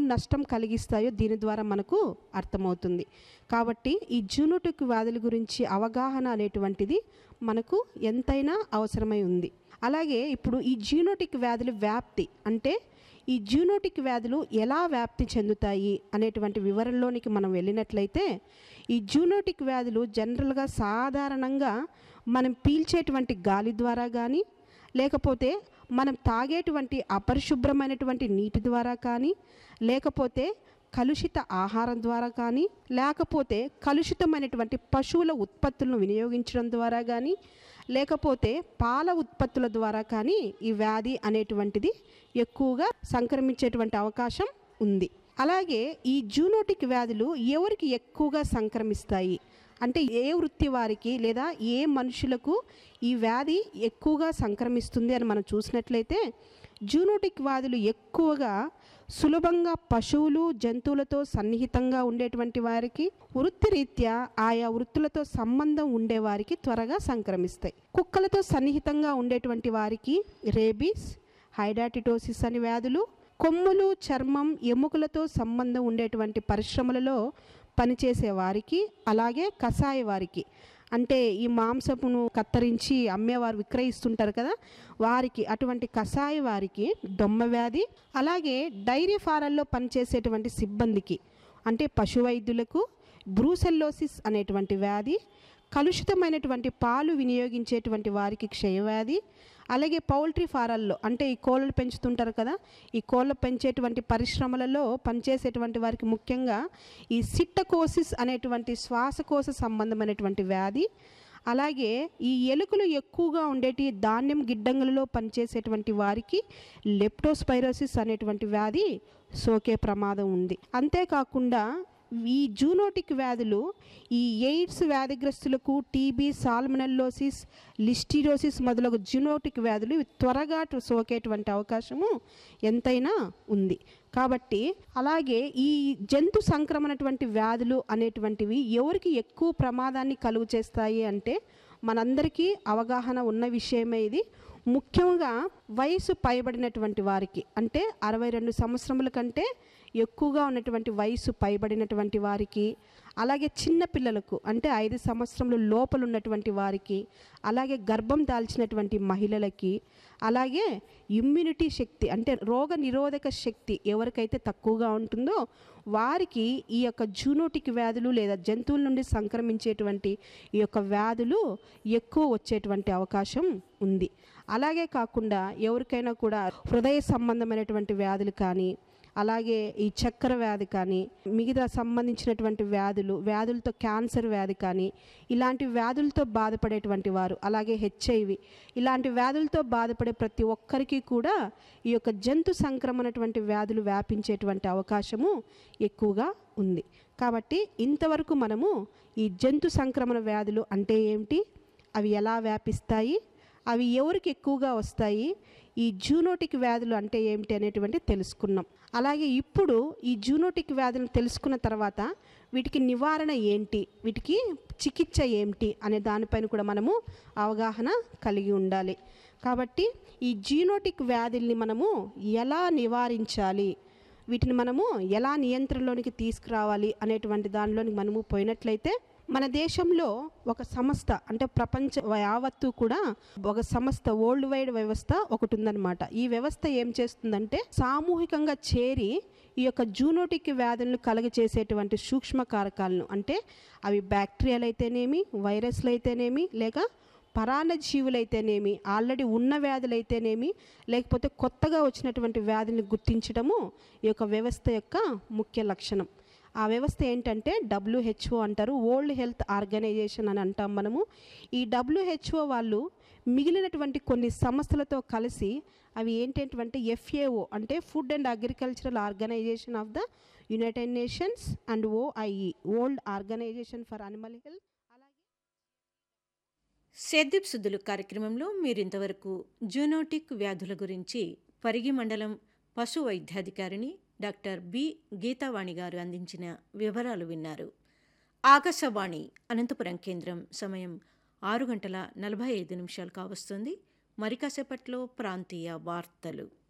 నష్టం కలిగిస్తాయో దీని ద్వారా మనకు అర్థమవుతుంది కాబట్టి ఈ జూనోటిక్ వ్యాధుల గురించి అవగాహన అనేటువంటిది మనకు ఎంతైనా అవసరమై ఉంది అలాగే ఇప్పుడు ఈ జీనోటిక్ వ్యాధుల వ్యాప్తి అంటే ఈ జూనోటిక్ వ్యాధులు ఎలా వ్యాప్తి చెందుతాయి అనేటువంటి వివరంలోనికి మనం వెళ్ళినట్లయితే ఈ జూనోటిక్ వ్యాధులు జనరల్గా సాధారణంగా మనం పీల్చేటువంటి గాలి ద్వారా కానీ లేకపోతే మనం తాగేటువంటి అపరిశుభ్రమైనటువంటి నీటి ద్వారా కానీ లేకపోతే కలుషిత ఆహారం ద్వారా కానీ లేకపోతే కలుషితమైనటువంటి పశువుల ఉత్పత్తులను వినియోగించడం ద్వారా కానీ లేకపోతే పాల ఉత్పత్తుల ద్వారా కానీ ఈ వ్యాధి అనేటువంటిది ఎక్కువగా సంక్రమించేటువంటి అవకాశం ఉంది అలాగే ఈ జూనోటిక్ వ్యాధులు ఎవరికి ఎక్కువగా సంక్రమిస్తాయి అంటే ఏ వృత్తి వారికి లేదా ఏ మనుషులకు ఈ వ్యాధి ఎక్కువగా సంక్రమిస్తుంది అని మనం చూసినట్లయితే జూనోటిక్ వ్యాధులు ఎక్కువగా సులభంగా పశువులు జంతువులతో సన్నిహితంగా ఉండేటువంటి వారికి వృత్తిరీత్యా ఆయా వృత్తులతో సంబంధం ఉండేవారికి త్వరగా సంక్రమిస్తాయి కుక్కలతో సన్నిహితంగా ఉండేటువంటి వారికి రేబీస్ హైడాటిటోసిస్ అని వ్యాధులు కొమ్ములు చర్మం ఎముకలతో సంబంధం ఉండేటువంటి పరిశ్రమలలో పనిచేసే వారికి అలాగే కషాయ వారికి అంటే ఈ మాంసపును కత్తిరించి అమ్మేవారు విక్రయిస్తుంటారు కదా వారికి అటువంటి కషాయ వారికి దొమ్మ వ్యాధి అలాగే డైరీ ఫారాల్లో పనిచేసేటువంటి సిబ్బందికి అంటే పశు వైద్యులకు బ్రూసెల్లోసిస్ అనేటువంటి వ్యాధి కలుషితమైనటువంటి పాలు వినియోగించేటువంటి వారికి క్షయవ్యాధి అలాగే పౌల్ట్రీ ఫారాల్లో అంటే ఈ కోళ్ళను పెంచుతుంటారు కదా ఈ కోళ్ళ పెంచేటువంటి పరిశ్రమలలో పనిచేసేటువంటి వారికి ముఖ్యంగా ఈ సిట్టకోసిస్ అనేటువంటి శ్వాసకోశ సంబంధమైనటువంటి వ్యాధి అలాగే ఈ ఎలుకలు ఎక్కువగా ఉండేటి ధాన్యం గిడ్డంగులలో పనిచేసేటువంటి వారికి లెప్టోస్పైరోసిస్ అనేటువంటి వ్యాధి సోకే ప్రమాదం ఉంది అంతేకాకుండా ఈ జూనోటిక్ వ్యాధులు ఈ ఎయిడ్స్ వ్యాధిగ్రస్తులకు టీబీ సాల్మనల్లోసిస్ లిస్టిరోసిస్ మొదలగు జూనోటిక్ వ్యాధులు ఇవి త్వరగా టు- సోకేటువంటి అవకాశము ఎంతైనా ఉంది కాబట్టి అలాగే ఈ జంతు సంక్రమణటువంటి వ్యాధులు అనేటువంటివి ఎవరికి ఎక్కువ ప్రమాదాన్ని కలుగు చేస్తాయి అంటే మనందరికీ అవగాహన ఉన్న విషయమే ఇది ముఖ్యంగా వయసు పైబడినటువంటి వారికి అంటే అరవై రెండు సంవత్సరముల కంటే ఎక్కువగా ఉన్నటువంటి వయసు పైబడినటువంటి వారికి అలాగే చిన్న పిల్లలకు అంటే ఐదు సంవత్సరముల లోపల ఉన్నటువంటి వారికి అలాగే గర్భం దాల్చినటువంటి మహిళలకి అలాగే ఇమ్యూనిటీ శక్తి అంటే రోగ నిరోధక శక్తి ఎవరికైతే తక్కువగా ఉంటుందో వారికి ఈ యొక్క జూనోటిక్ వ్యాధులు లేదా జంతువుల నుండి సంక్రమించేటువంటి ఈ యొక్క వ్యాధులు ఎక్కువ వచ్చేటువంటి అవకాశం ఉంది అలాగే కాకుండా ఎవరికైనా కూడా హృదయ సంబంధమైనటువంటి వ్యాధులు కానీ అలాగే ఈ చక్కెర వ్యాధి కానీ మిగతా సంబంధించినటువంటి వ్యాధులు వ్యాధులతో క్యాన్సర్ వ్యాధి కానీ ఇలాంటి వ్యాధులతో బాధపడేటువంటి వారు అలాగే హెచ్ఐవి ఇలాంటి వ్యాధులతో బాధపడే ప్రతి ఒక్కరికి కూడా ఈ యొక్క జంతు సంక్రమణటువంటి వ్యాధులు వ్యాపించేటువంటి అవకాశము ఎక్కువగా ఉంది కాబట్టి ఇంతవరకు మనము ఈ జంతు సంక్రమణ వ్యాధులు అంటే ఏమిటి అవి ఎలా వ్యాపిస్తాయి అవి ఎవరికి ఎక్కువగా వస్తాయి ఈ జూనోటిక్ వ్యాధులు అంటే ఏమిటి అనేటువంటి తెలుసుకున్నాం అలాగే ఇప్పుడు ఈ జూనోటిక్ వ్యాధులను తెలుసుకున్న తర్వాత వీటికి నివారణ ఏంటి వీటికి చికిత్స ఏమిటి అనే దానిపైన కూడా మనము అవగాహన కలిగి ఉండాలి కాబట్టి ఈ జీనోటిక్ వ్యాధుల్ని మనము ఎలా నివారించాలి వీటిని మనము ఎలా నియంత్రణలోనికి తీసుకురావాలి అనేటువంటి దానిలోనికి మనము పోయినట్లయితే మన దేశంలో ఒక సంస్థ అంటే ప్రపంచ యావత్తు కూడా ఒక సంస్థ వరల్డ్ వైడ్ వ్యవస్థ ఒకటి ఉందన్నమాట ఈ వ్యవస్థ ఏం చేస్తుందంటే సామూహికంగా చేరి ఈ యొక్క జూనోటిక్ వ్యాధులను కలుగచేసేటువంటి సూక్ష్మ కారకాలను అంటే అవి బ్యాక్టీరియాలు అయితేనేమి వైరస్లు అయితేనేమి లేక పరాన్నజీవులైతేనేమి ఆల్రెడీ ఉన్న వ్యాధులైతేనేమి లేకపోతే కొత్తగా వచ్చినటువంటి వ్యాధిని గుర్తించడము ఈ యొక్క వ్యవస్థ యొక్క ముఖ్య లక్షణం ఆ వ్యవస్థ ఏంటంటే డబ్ల్యూహెచ్ఓ అంటారు వరల్డ్ హెల్త్ ఆర్గనైజేషన్ అని అంటాం మనము ఈ డబ్ల్యూహెచ్ఓ వాళ్ళు మిగిలినటువంటి కొన్ని సంస్థలతో కలిసి అవి ఏంటంటే ఎఫ్ఏఓ అంటే food and agricultural organisation of the united nations and OIE world organisation for animal health సేద్యపు సుద్దులు కార్యక్రమంలో మీరింతవరకు జూనోటిక్ వ్యాధుల గురించి పరిగి మండలం పశు వైద్యాధికారిని డాక్టర్ బి గీతావాణి గారు అందించిన వివరాలు విన్నారు ఆకాశవాణి అనంతపురం కేంద్రం సమయం ఆరు గంటల నలభై ఐదు నిమిషాలు కావస్తుంది మరి కాసేపట్లో ప్రాంతీయ వార్తలు